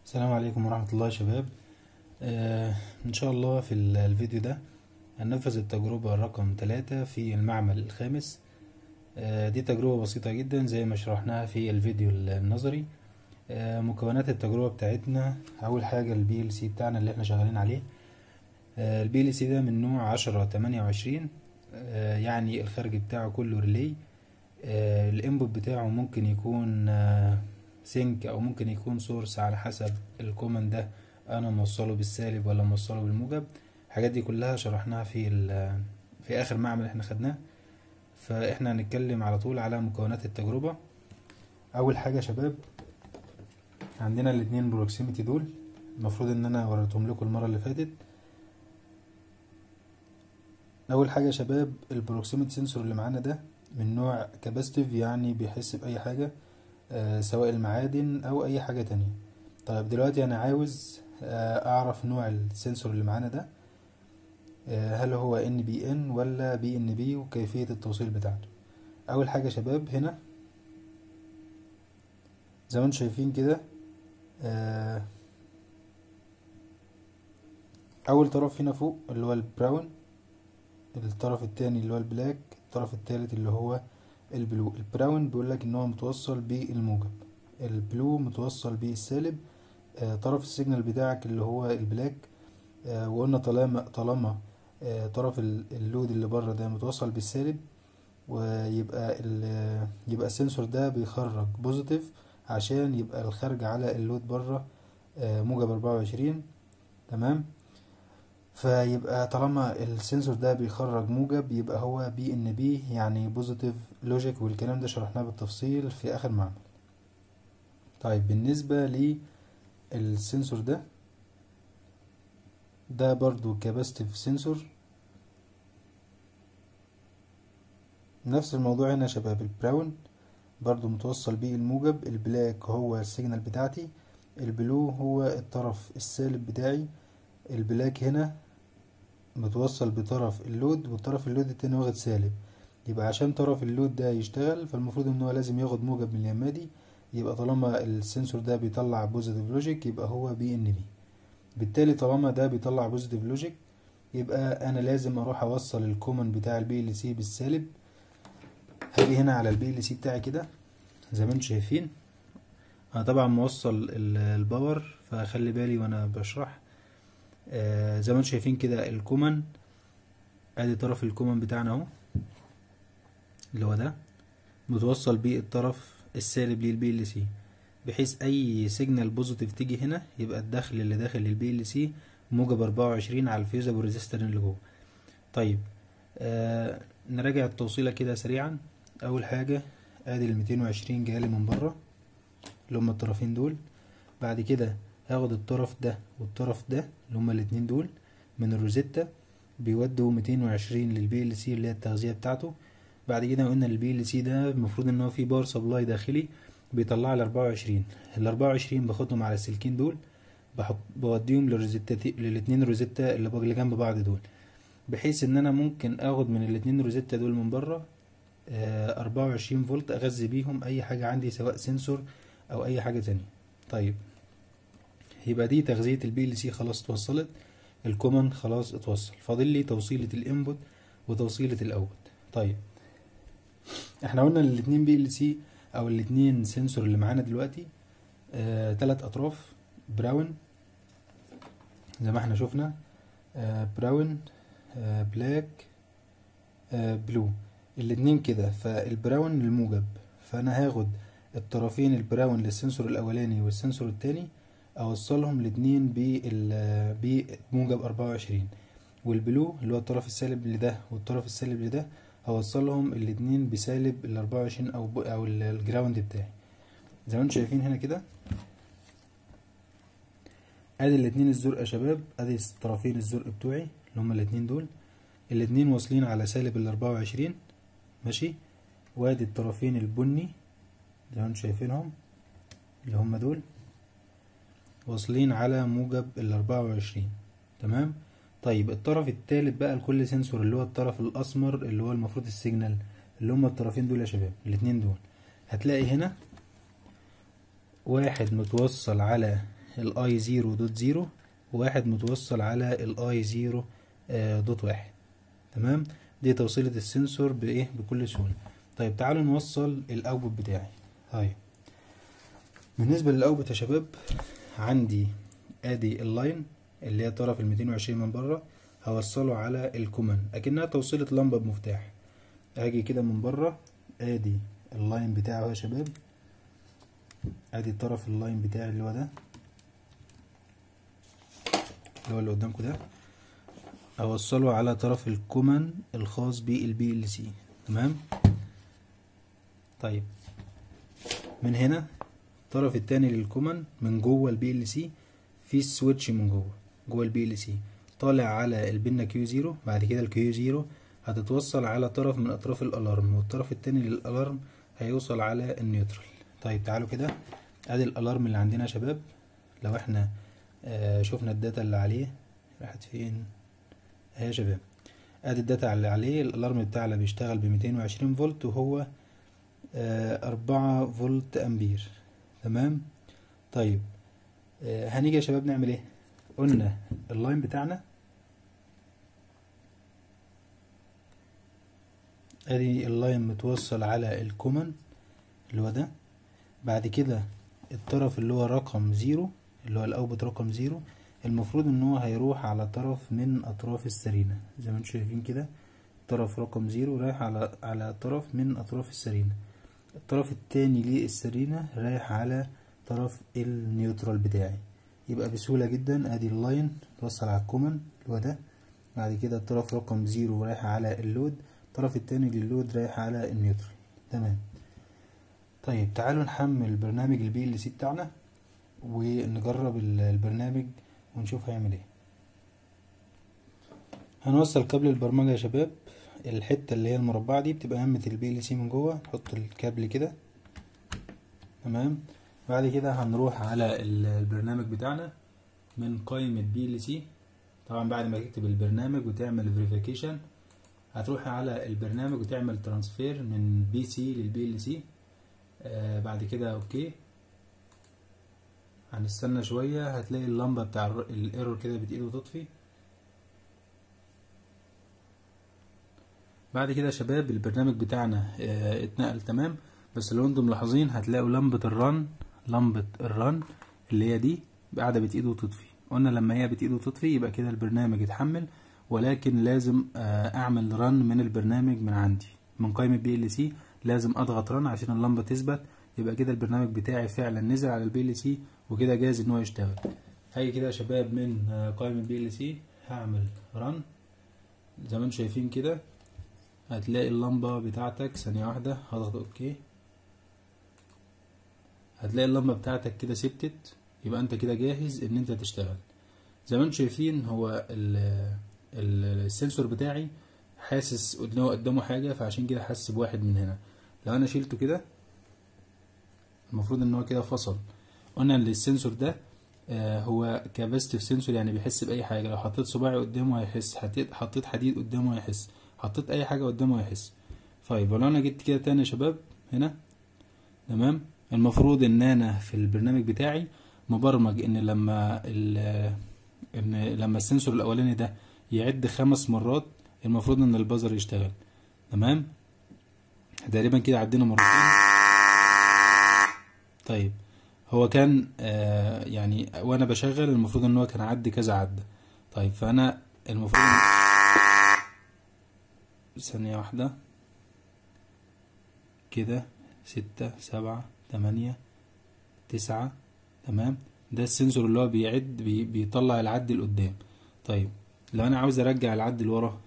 السلام عليكم ورحمة الله يا شباب آه إن شاء الله في ال- الفيديو ده هننفذ التجربة رقم ثلاثة في المعمل الخامس آه دي تجربة بسيطة جدا زي ما شرحناها في الفيديو ال- النظري آه مكونات التجربة بتاعتنا أول حاجة البي ال سي بتاعنا اللي احنا شغالين عليه البي ال سي ده من نوع عشرة تمانية وعشرين يعني الخارج بتاعه كله ريلي آه الانبوت بتاعه ممكن يكون آه سينك او ممكن يكون سورس على حسب الكوماند ده انا موصله بالسالب ولا موصله بالموجب الحاجات دي كلها شرحناها في في اخر معمل احنا خدناه فاحنا هنتكلم على طول على مكونات التجربة اول حاجة يا شباب عندنا الاتنين بروكسيميتي دول المفروض ان انا وريتهم لكم المرة اللي فاتت اول حاجة يا شباب البروكسيميتي سنسور اللي معانا ده من نوع كاباستيف يعني بيحس باي حاجة آه سواء المعادن او اي حاجة تانية طيب دلوقتي انا عاوز آه اعرف نوع السنسور اللي معانا ده آه هل هو ان بي ان ولا بي ان بي وكيفية التوصيل بتاعته اول حاجة يا شباب هنا زي ما انتم شايفين كده اول طرف هنا فوق اللي هو البراون الطرف التاني اللي هو البلاك الطرف التالت اللي هو البلو البراون بيقول لك ان هو متوصل بالموجب البلو متوصل بالسالب آه طرف السيجنال بتاعك اللي هو البلاك آه وقلنا طالما طالما آه طرف اللود اللي بره ده متوصل بالسالب ويبقى يبقى السنسور ده بيخرج بوزيتيف عشان يبقى الخارج على اللود بره موجب أربعة وعشرين تمام فيبقى طالما السنسور ده بيخرج موجب يبقى هو بي ان بي يعني بوزيتيف لوجيك والكلام ده شرحناه بالتفصيل في اخر معمل طيب بالنسبة للسنسور ده ده برضو كاباستيف سنسور نفس الموضوع هنا يا شباب البراون برضو متوصل بيه الموجب البلاك هو السيجنال بتاعتي البلو هو الطرف السالب بتاعي البلاك هنا متوصل بطرف اللود والطرف اللود التاني واخد سالب يبقى عشان طرف اللود ده يشتغل فالمفروض ان هو لازم ياخد موجب من اليمة دي يبقى طالما السنسور ده بيطلع بوزيتيف لوجيك يبقى هو بي ان بي بالتالي طالما ده بيطلع بوزيتيف لوجيك يبقى انا لازم اروح اوصل الكومن بتاع البي ال سي بالسالب هاجي هنا على البي ال سي بتاعي كده زي ما انتم شايفين انا طبعا موصل الباور فخلي بالي وانا بشرح آه زي ما انتم شايفين كده الكومن ادي طرف الكومن بتاعنا اهو اللي هو ده متوصل بالطرف السالب للبي ال سي بحيث اي سيجنال بوزيتيف تيجي هنا يبقى الدخل اللي داخل للبي ال سي موجب اربعة وعشرين على الفيوزابل ريزيستور اللي جوه طيب آه نراجع التوصيلة كده سريعا اول حاجة ادي الميتين وعشرين جايلي من بره اللي هما الطرفين دول بعد كده هاخد الطرف ده والطرف ده اللي هما الاتنين دول من الروزيتا بيودوا ميتين وعشرين للبي ال سي اللي هي التغذية بتاعته بعد كده قلنا البي ال سي ده المفروض ان هو فيه باور سبلاي داخلي بيطلع لي اربعة وعشرين الاربعة وعشرين باخدهم على السلكين دول بحط بوديهم للروزيتا للاتنين روزيتا اللي اللي جنب بعض دول بحيث ان انا ممكن اخد من الاتنين روزيتا دول من بره اربعة وعشرين فولت اغذي بيهم اي حاجة عندي سواء سنسور او اي حاجة تانية طيب يبقى دي تغذية البي ال سي خلاص اتوصلت الكومن خلاص اتوصل فاضل لي توصيلة الانبوت وتوصيلة الاوت طيب احنا قلنا الاتنين بي ال سي او الاتنين سنسور اللي معانا دلوقتي آه تلات اطراف براون زي ما احنا شفنا آه براون آه بلاك آه بلو الاتنين كده فالبراون الموجب فانا هاخد الطرفين البراون للسنسور الاولاني والسنسور التاني اوصلهم الاتنين بموجب اربعة وعشرين والبلو اللي هو الطرف السالب لده والطرف السالب لده هوصلهم الاتنين بسالب الاربعة وعشرين او او الجراوند بتاعي زي ما انتم شايفين هنا كده ادي الاتنين الزرق يا شباب ادي الطرفين الزرق بتوعي اللي هما الاتنين دول الاتنين واصلين على سالب الاربعة وعشرين ماشي وادي الطرفين البني زي ما انتم شايفينهم اللي هما دول واصلين على موجب الاربعة وعشرين تمام طيب الطرف التالت بقى لكل سنسور اللي هو الطرف الاسمر اللي هو المفروض السيجنال اللي هما الطرفين دول يا شباب الاتنين دول هتلاقي هنا واحد متوصل على الاي زيرو دوت زيرو وواحد متوصل على الاي زيرو دوت واحد تمام دي توصيلة السنسور بايه بكل سهولة طيب تعالوا نوصل الاوتبوت بتاعي هاي بالنسبة للاوتبوت يا شباب عندي ادي اللاين اللي هي طرف الميتين وعشرين من بره هوصله على الكومن اكنها توصيلة لمبة بمفتاح اجي كده من بره ادي اللاين بتاعه يا شباب ادي طرف اللاين بتاعي اللي هو ده اللي هو اللي قدامكم ده اوصله على طرف الكومن الخاص بالبي ال سي تمام طيب من هنا الطرف التاني للكومن من جوه البي ال سي في سويتش من جوه جوه البي ال سي طالع على البنة كيو زيرو بعد كده الكيو زيرو هتتوصل على طرف من اطراف الالارم والطرف التاني للالارم هيوصل على النيوترال طيب تعالوا كده ادي الالارم اللي عندنا يا شباب لو احنا آه شفنا الداتا اللي عليه راحت فين اهي يا شباب ادي الداتا اللي عليه الالارم بتاعنا بيشتغل بميتين وعشرين فولت وهو آه أربعة فولت امبير تمام طيب آه هنيجي يا شباب نعمل ايه قلنا اللاين بتاعنا ادي اللاين متوصل على الكومن اللي هو ده بعد كده الطرف اللي هو رقم زيرو اللي هو الاوبت رقم زيرو المفروض ان هو هيروح على طرف من اطراف السرينة زي ما انتم شايفين كده طرف رقم زيرو رايح على على طرف من اطراف السرينة الطرف التاني للسرينة رايح على طرف النيوترال بتاعي يبقى بسهولة جدا ادي اللاين توصل على الكومن اللي هو ده بعد كده الطرف رقم زيرو رايح على اللود الطرف التاني للود رايح على النيوترال تمام طيب تعالوا نحمل برنامج البي ال سي بتاعنا ونجرب البرنامج ونشوف هيعمل ايه هنوصل كابل البرمجة يا شباب الحتة اللي هي المربعة دي بتبقى همة البي ال سي من جوه نحط الكابل كده تمام بعد كده هنروح على البرنامج بتاعنا من قائمة بي ال سي طبعا بعد ما تكتب البرنامج وتعمل فيريفيكيشن هتروح على البرنامج وتعمل ترانسفير من بي سي للبي ال سي آه بعد كده اوكي هنستنى شوية هتلاقي اللمبة بتاع الايرور كده بتقيد وتطفي بعد كده يا شباب البرنامج بتاعنا اه اتنقل تمام بس لو انتم ملاحظين هتلاقوا لمبة الرن لمبة الرن اللي هي دي قاعدة بتقيد وتطفي قلنا لما هي بتقيد وتطفي يبقى كده البرنامج اتحمل ولكن لازم اه اعمل رن من البرنامج من عندي من قائمة بي ال سي لازم اضغط رن عشان اللمبة تثبت يبقى كده البرنامج بتاعي فعلا نزل على البي ال سي وكده جاهز ان هو يشتغل هاجي كده يا شباب من قائمة بي ال سي هعمل رن زي ما انتم شايفين كده هتلاقي اللمبة بتاعتك ثانية واحدة هضغط اوكي هتلاقي اللمبة بتاعتك كده ثبتت يبقى انت كده جاهز ان انت تشتغل زي ما انتم شايفين هو السنسور بتاعي حاسس ان هو قدامه حاجة فعشان كده حاسس بواحد من هنا لو انا شيلته كده المفروض ان هو كده فصل قلنا ان السنسور ده آه هو كاباستيف سنسور يعني بيحس باي حاجه لو حطيت صباعي قدامه هيحس حطيت حديد قدامه هيحس حطيت اي حاجه قدامه هيحس طيب ولو انا جيت كده تاني يا شباب هنا تمام المفروض ان انا في البرنامج بتاعي مبرمج ان لما ان لما السنسور الاولاني ده يعد خمس مرات المفروض ان البازر يشتغل تمام تقريبا كده عدينا مرتين طيب هو كان آه يعني وانا بشغل المفروض ان هو كان عدي كذا عدة طيب فانا المفروض ثانية واحدة كده ستة سبعة تمانية تسعة تمام ده السنسور اللي هو بيعد بي بيطلع العد لقدام طيب لو انا عاوز ارجع العد لورا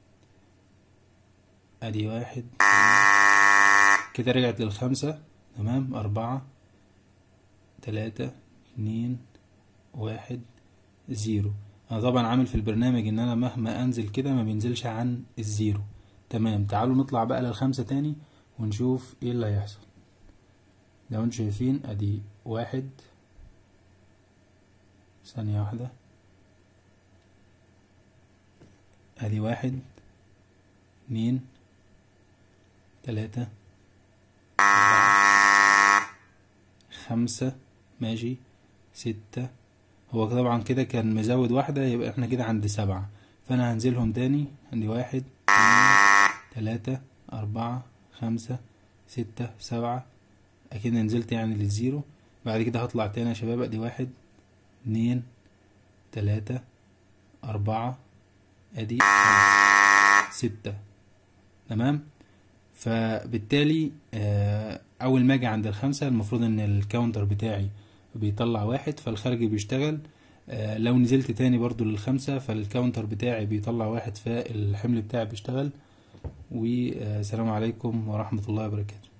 ادي واحد كده رجعت للخمسة تمام اربعة تلاتة اتنين واحد زيرو انا طبعا عامل في البرنامج ان انا مهما انزل كده ما بينزلش عن الزيرو تمام تعالوا نطلع بقى للخمسة تاني ونشوف ايه اللي هيحصل لو انتوا شايفين ادي واحد ثانية واحدة ادي واحد اتنين تلاتة خمسة ماشي ستة هو طبعا كده كان مزود واحدة يبقى احنا كده عند سبعة فانا هنزلهم تاني عندي واحد اتنين تلاتة اربعة خمسة ستة سبعة اكيد نزلت يعني للزيرو بعد كده هطلع تاني يا شباب ادي واحد اتنين تلاتة اربعة ادي خمسة ستة تمام فبالتالي آه، اول ما اجي عند الخمسة المفروض ان الكاونتر بتاعي بيطلع واحد فالخارجي بيشتغل آه، لو نزلت تاني برضو للخمسة فالكاونتر بتاعي بيطلع واحد فالحمل بتاعي بيشتغل والسلام عليكم ورحمة الله وبركاته